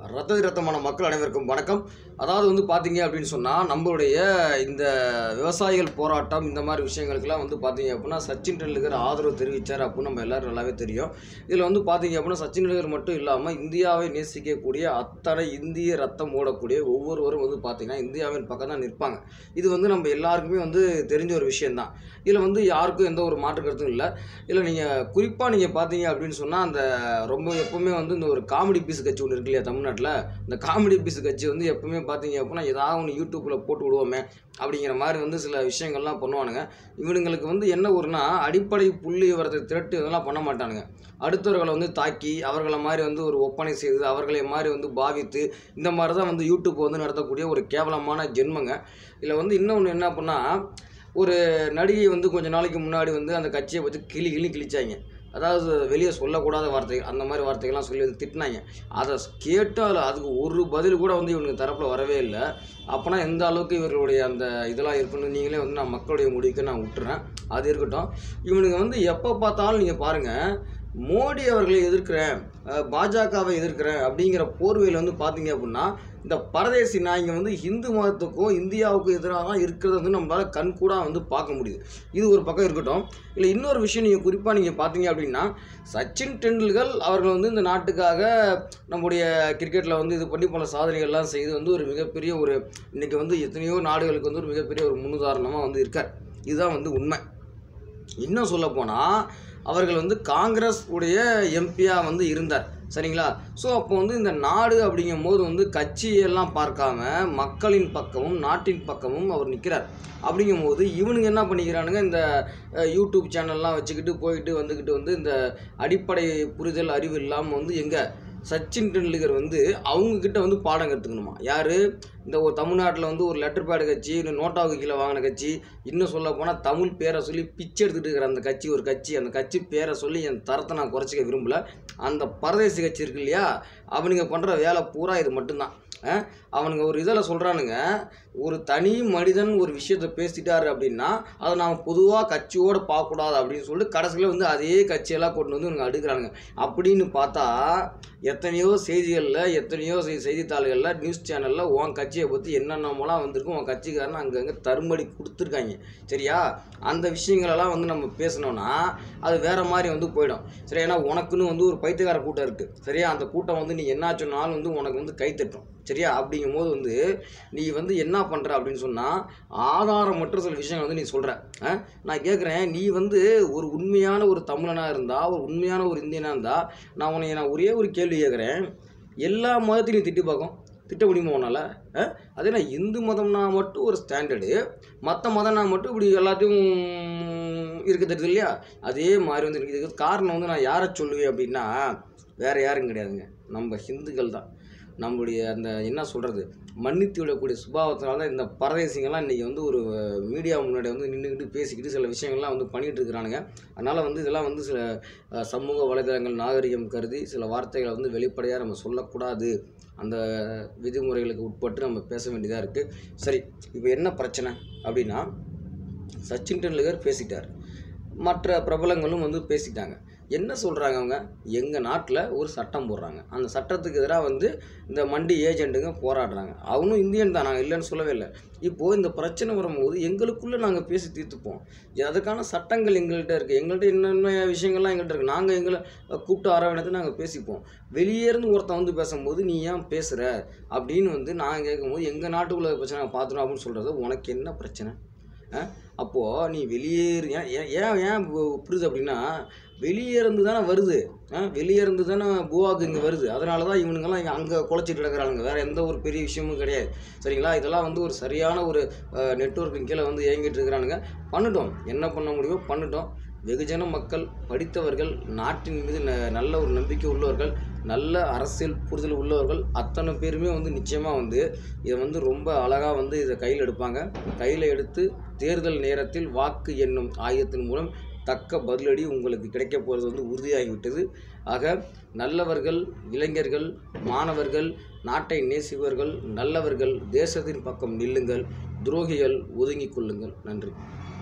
ரத்த ரத்தமான மக்கள் அனைவருக்கும் வணக்கம் அதாவது வந்து பார்த்தீங்க அப்படின்னு சொன்னால் நம்மளுடைய இந்த விவசாயிகள் போராட்டம் இந்த மாதிரி விஷயங்களுக்கெல்லாம் வந்து பார்த்தீங்க அப்படின்னா சச்சின் டெண்டுல்கர் ஆதரவு தெரிவித்தார் அப்படின்னு நம்ம எல்லாரும் நல்லாவே தெரியும் இதில் வந்து பார்த்தீங்க அப்படின்னா சச்சின் டெண்டுல்கர் மட்டும் இல்லாமல் இந்தியாவை நேசிக்கக்கூடிய அத்தனை இந்திய ரத்தம் ஓடக்கூடிய ஒவ்வொருவரும் வந்து பார்த்தீங்கன்னா இந்தியாவின் பக்கம் தான் நிற்பாங்க இது வந்து நம்ம எல்லாருக்குமே வந்து தெரிஞ்ச ஒரு விஷயம்தான் இதில் வந்து யாருக்கும் எந்த ஒரு மாற்று கருத்தும் இல்லை இல்லை நீங்கள் குறிப்பாக நீங்கள் பார்த்தீங்க அப்படின்னு சொன்னால் அந்த ரொம்ப எப்பவுமே வந்து இந்த ஒரு காமெடி பீஸ் கட்சி ஒன்று இருக்கு இல்லையா தமிழ்நாட்டில் இந்த காமெடி பீஸ் கட்சி வந்து எப்பவுமே பார்த்தீங்க அப்படின்னா ஏதாவது ஒன்று யூடியூப்பில் போட்டு விடுவோமே அப்படிங்கிற மாதிரி வந்து சில விஷயங்கள்லாம் பண்ணுவானுங்க இவனுங்களுக்கு வந்து என்ன ஒருனா அடிப்படை புள்ளி விவரத்தை திரட்டு இதெல்லாம் பண்ண மாட்டானுங்க அடுத்தவர்களை வந்து தாக்கி அவர்களை மாதிரி வந்து ஒரு ஒப்பனை செய்து அவர்களை மாதிரி வந்து பாவித்து இந்த மாதிரி தான் வந்து யூடியூப் வந்து நடத்தக்கூடிய ஒரு கேவலமான ஜென்மங்க இதில் வந்து இன்னொன்று என்ன பண்ணால் ஒரு நடிகை வந்து கொஞ்ச நாளைக்கு முன்னாடி வந்து அந்த கட்சியை பற்றி கிளி கிளி கிழிச்சாங்க அதாவது வெளியே சொல்லக்கூடாத வார்த்தைகள் அந்த மாதிரி வார்த்தைகள்லாம் சொல்லி வந்து திட்டினாங்க அதை கேட்டு அதில் அதுக்கு ஒரு பதில் கூட வந்து இவனுக்கு தரப்பில் வரவே இல்லை அப்போனா எந்த அளவுக்கு இவர்களுடைய அந்த இதெல்லாம் இருக்குன்னு நீங்களே வந்து நான் மக்களுடைய முடிவுக்கு நான் விட்டுறேன் அது இருக்கட்டும் இவனுங்க வந்து எப்போ பார்த்தாலும் நீங்கள் பாருங்கள் மோடி அவர்களை எதிர்க்கிறேன் அஹ் பாஜகவை எதிர்க்கிறேன் அப்படிங்கிற போர்வையில் வந்து பார்த்தீங்க அப்படின்னா இந்த பரதேசி நாய்ங்க வந்து இந்து மதத்துக்கும் இந்தியாவுக்கும் எதிராக தான் இருக்கிறது வந்து நம்மளால் கண்கூடாக வந்து பார்க்க முடியுது இது ஒரு பக்கம் இருக்கட்டும் இல்லை இன்னொரு விஷயம் நீங்கள் குறிப்பாக நீங்கள் பார்த்தீங்க அப்படின்னா சச்சின் டெண்டுல்கர் அவர்கள் வந்து இந்த நாட்டுக்காக நம்முடைய கிரிக்கெட்டில் வந்து இது பண்ணி பல சாதனைகள்லாம் செய்து வந்து ஒரு மிகப்பெரிய ஒரு இன்றைக்கி வந்து எத்தனையோ நாடுகளுக்கு வந்து ஒரு மிகப்பெரிய ஒரு முன்னுதாரணமாக வந்து இருக்கார் இதுதான் வந்து உண்மை இன்னும் சொல்ல போனால் அவர்கள் வந்து காங்கிரஸ் உடைய எம்பியாக வந்து இருந்தார் சரிங்களா ஸோ அப்போ வந்து இந்த நாடு அப்படிங்கும் போது வந்து கட்சியெல்லாம் பார்க்காம மக்களின் பக்கமும் நாட்டின் பக்கமும் அவர் நிற்கிறார் அப்படிங்கும்போது இவனுங்க என்ன பண்ணிக்கிறானுங்க இந்த அஹ், யூடியூப் சேனல்லாம் வச்சுக்கிட்டு போயிட்டு வந்துக்கிட்டு வந்து இந்த அடிப்படை புரிதல் அறிவு இல்லாமல் வந்து எங்கே சச்சின் டெண்டுல்கர் வந்து அவங்கக்கிட்ட வந்து பாடம் கற்றுக்கணுமா யார் இந்த ஒரு தமிழ்நாட்டில் வந்து ஒரு லெட்டர் பேடு கட்சி இன்னும் நோட்டாவுக்கு கீழே வாங்கின கட்சி இன்னும் சொல்ல போனால் தமிழ் பேரை சொல்லி பிச்சை எடுத்துகிட்டு இருக்கிற அந்த கட்சி ஒரு கட்சி அந்த கட்சி பேரை சொல்லி என் தரத்தை நான் குறைச்சிக்க விரும்பல அந்த பரதேசி கட்சி இருக்கு இல்லையா அவனுங்க பண்ணுற வேலை பூரா இது மட்டும்தான் அஹ், அவனுங்க ஒரு இதில் சொல்கிறானுங்க ஒரு தனி மனிதன் ஒரு விஷயத்தை பேசிட்டாரு அப்படின்னா அதை நாம் பொதுவாக கட்சியோடு பார்க்கக்கூடாது அப்படின்னு சொல்லிட்டு கடைசியில் வந்து அதே கட்சியெல்லாம் கொண்டு வந்து இவங்க அடுக்கிறானுங்க அப்படின்னு பார்த்தா எத்தனையோ செய்திகளில் எத்தனையோ செய்- செய்தித்தாள்களில் நியூஸ் சேனலில் உன் கட்சியை பற்றி என்னென்னமோலாம் வந்திருக்கும் உன் கட்சிக்காரன் அங்கங்கே தருமடி கொடுத்துருக்காங்க சரியா அந்த விஷயங்களெல்லாம் வந்து நம்ம பேசினோன்னா அது வேற மாதிரி வந்து போயிடும் சரி ஏன்னா உனக்குன்னு வந்து ஒரு பைத்தியக்கார கூட்டம் இருக்குது சரியா அந்த கூட்டம் வந்து நீ என்ன சொன்னாலும் வந்து உனக்கு வந்து கை தட்டும் சரியா அப்படிங்கும் போது வந்து நீ வந்து என்ன பண்ணுற அப்படின்னு சொன்னால் ஆதாரமற்ற சில விஷயங்கள் வந்து நீ சொல்கிற நான் கேட்குறேன் நீ வந்து ஒரு உண்மையான ஒரு தமிழனாக இருந்தால் ஒரு உண்மையான ஒரு இந்தியனாக இருந்தால் நான் உன்னை நான் ஒரே ஒரு கேள்வி கேட்குறேன் எல்லா மதத்தையும் நீ திட்டி பார்க்கும் திட்ட முடியுமா உன்னால் அதே நான் இந்து மதம்னா மட்டும் ஒரு ஸ்டாண்டர்டு மற்ற மதம்னா மட்டும் இப்படி எல்லாத்தையும் இருக்க தெரியுது இல்லையா அதே மாதிரி வந்து எனக்கு இதுக்கு காரணம் வந்து நான் யாரை சொல்லுவேன் அப்படின்னா வேறு யாரும் கிடையாதுங்க நம்ம ஹிந்துக்கள் தான் நம்மளுடைய அந்த என்ன சொல்கிறது மன்னித்து விடக்கூடிய சுபாவத்தினால தான் இந்த பரதேசிங்கெல்லாம் இன்றைக்கி வந்து ஒரு மீடியா முன்னாடி வந்து நின்றுக்கிட்டு பேசிக்கிட்டு சில விஷயங்கள்லாம் வந்து பண்ணிகிட்டு இருக்கிறானுங்க அதனால் வந்து இதெல்லாம் வந்து சில அஹ், சமூக வலைதளங்கள் நாகரிகம் கருதி சில வார்த்தைகளை வந்து வெளிப்படையாக நம்ம சொல்லக்கூடாது அந்த விதிமுறைகளுக்கு உட்பட்டு நம்ம பேச வேண்டியதாக இருக்குது சரி இப்போ என்ன பிரச்சனை அப்படின்னா சச்சின் டெண்டுல்கர் பேசிட்டார் மற்ற பிரபலங்களும் வந்து பேசிட்டாங்க என்ன சொல்கிறாங்க அவங்க எங்கள் நாட்டில் ஒரு சட்டம் போடுறாங்க அந்த சட்டத்துக்கு எதிராக வந்து இந்த மண்டி ஏஜென்ட்டுங்க போராடுறாங்க அவனும் இந்தியன் தான் நாங்கள் இல்லைன்னு சொல்லவே இல்லை இப்போது இந்த பிரச்சனை வரும்போது எங்களுக்குள்ளே நாங்கள் பேசி தீர்த்துப்போம் அதுக்கான சட்டங்கள் எங்கள்கிட்ட இருக்குது எங்கள்கிட்ட என்னென்ன விஷயங்கள்லாம் எங்கள்கிட்ட இருக்குது நாங்கள் எங்களை கூப்பிட்டு அரவணைத்து நாங்கள் பேசிப்போம் வெளியே இருந்து ஒருத்தன் வந்து பேசும்போது நீ ஏன் பேசுகிற அப்படின்னு வந்து நான் கேட்கும்போது எங்கள் நாட்டுக்குள்ள பிரச்சனை பார்த்துடும் அப்படின்னு சொல்கிறது உனக்கு என்ன பிரச்சனை அப்போது நீ வெளியேறு ஏன் ஏன் ஏன் ஏன் பு- புரியுது அப்படின்னா வெளியே இருந்து தானே வருது ஆ, வெளியே இருந்து தானே பூவாக்கு இங்கே வருது அதனால தான் இவனுங்கெல்லாம் இங்கே அங்கே குலைச்சிட்டு கிடக்குறாங்க வேறு எந்த ஒரு பெரிய விஷயமும் கிடையாது சரிங்களா இதெல்லாம் வந்து ஒரு சரியான ஒரு நெட்ஒர்க்கின் கீழே வந்து இயங்கிட்டு இருக்கிறானுங்க பண்ணட்டும் என்ன பண்ண முடியுமோ பண்ணட்டும் வெகுஜன மக்கள் படித்தவர்கள் நாட்டின் மீது ந- நல்ல ஒரு நம்பிக்கை உள்ளவர்கள் நல்ல அரசியல் புரிதல் உள்ளவர்கள் அத்தனை பேருமே வந்து நிச்சயமாக வந்து இதை வந்து ரொம்ப அழகாக வந்து இதை கையில் எடுப்பாங்க கையில் எடுத்து தேர்தல் நேரத்தில் வாக்கு என்னும் ஆயுதத்தின் மூலம் தக்க பதிலடி உங்களுக்கு கிடைக்க போகிறது வந்து உறுதியாகிவிட்டது ஆக நல்லவர்கள் இளைஞர்கள் மாணவர்கள் நாட்டை நேசிப்பவர்கள் நல்லவர்கள் தேசத்தின் பக்கம் நில்லுங்கள் துரோகிகள் ஒதுங்கிக் கொள்ளுங்கள் நன்றி